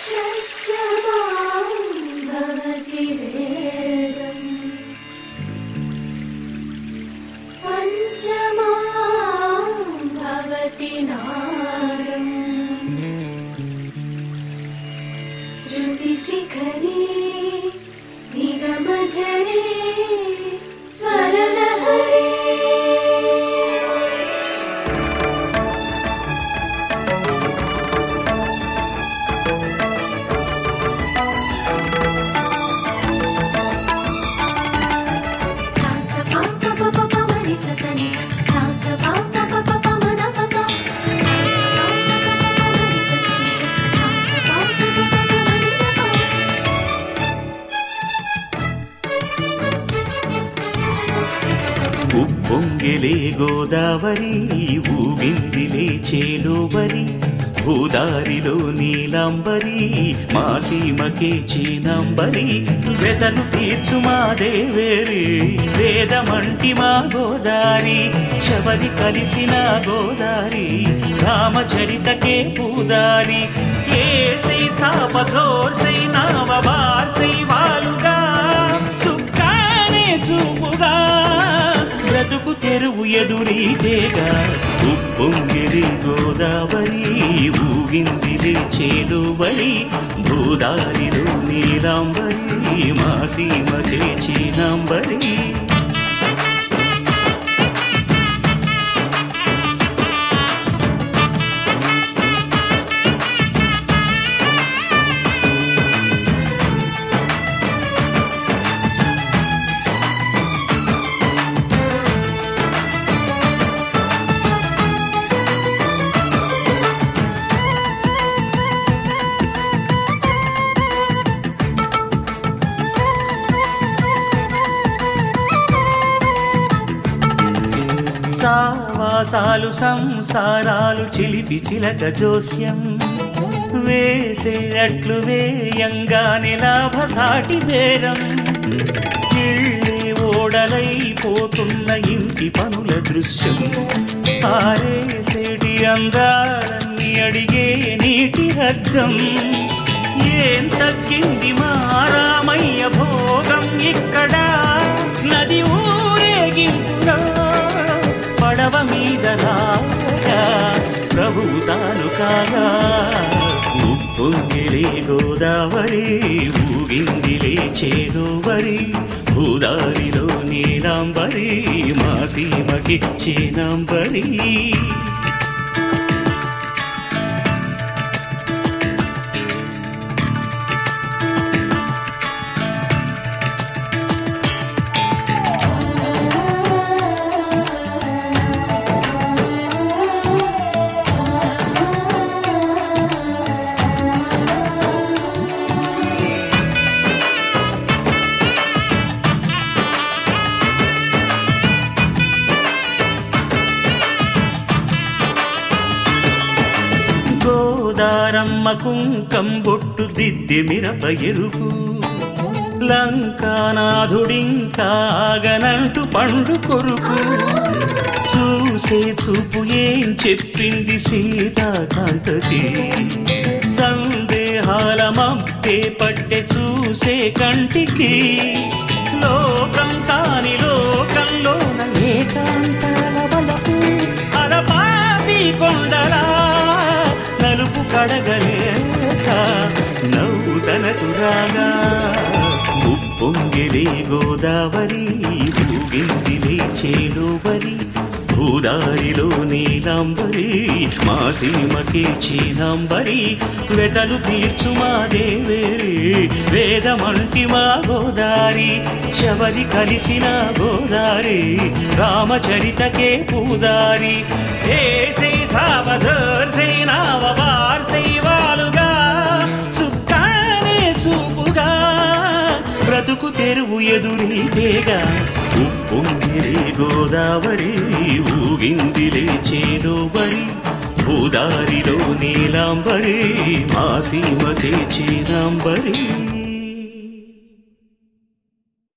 షట్జమాం భవతి వేదం పంచమాం భవతి నాదం శృతిశిఖరే నిగమజరే స్వరలహరే ఉప్పొంగిలే గోదావరి ఊగిందిలే చేలోవరి భూదారిలో నీలాంబరి మా సీమకే చీనాంబరి వెతలు తీర్చు మా దేవేరి వేదమంటి మా గోదారి శబరి కలిసిన గోదారి రామచరితకే పూదారి ఏసై చాప జోర్సై నావ బార్సై వాలుగా చుక్కానే చూపుగా బ్రతుకు తెరువు ఎదురీతేగా ఉప్పొంగిరి గోదావరి ఊగిందిరి చేలువరి భూదారిలో నీలాంబరి మా సీమ చేచినాంబరి సావాసాలు సంసారాలు చిలిపి చిలక జోస్యం వేసే అట్లు వేయంగానే లాభసాటి బేరం ఇళ్ళే ఓడలైపోతున్న ఇంటి పనుల దృశ్యం ఆరేసేటి అందాలన్నీ అడిగే నీటి రగ్గం ఏం తగ్గింది మా రామయ్య భోగం ఇక్కడ నది ఊరేగింపులో పడవ మీద రాగా ప్రభువు తాను కాగా ఉప్పొంగిలే గోదావరి ఊగిందిలే చేదోవరి భూదారిలో నీలాంబరి మా సీమకి చీనాంబరి గోదారమ్మ కుంకం బొట్టు దిద్దె మిరప ఎరుపు లంకానాథుడింకాగనంటూ పండు కొరుకు చూసే చూపు ఏం చెప్పింది సీతాకాంతకి సందేహాల మప్పే పట్టె చూసే కంటికి లోకం కాని లోకంలోన ఏకాంతాల వలపు అలపాపి కొండలా నలుపు కడగలేక నవ్వు తనకు రాగా ఉప్పొంగిలే గోదావరి ఊగిందిలే చేలోవరి భూదారిలో నీలాంబరి మా సీమకే చీనాంబరి వెతలు తీర్చు మా దేవేరి వేదమంటి మా గోదారి శబరి కలిసిన గోదారి రామచరితకే పూదారి ఏసై సావధర్సై నావవార్సై వాలుగా సుక్కానే చూపుగా బ్రతుకు తెరువు ఎదురీతేగా ఉప్పొంగిరే గోదావరి ఊగిందిలే చేలోబరి భూదారిలో నీలాంబరి మా సీమకే చీనాంబరి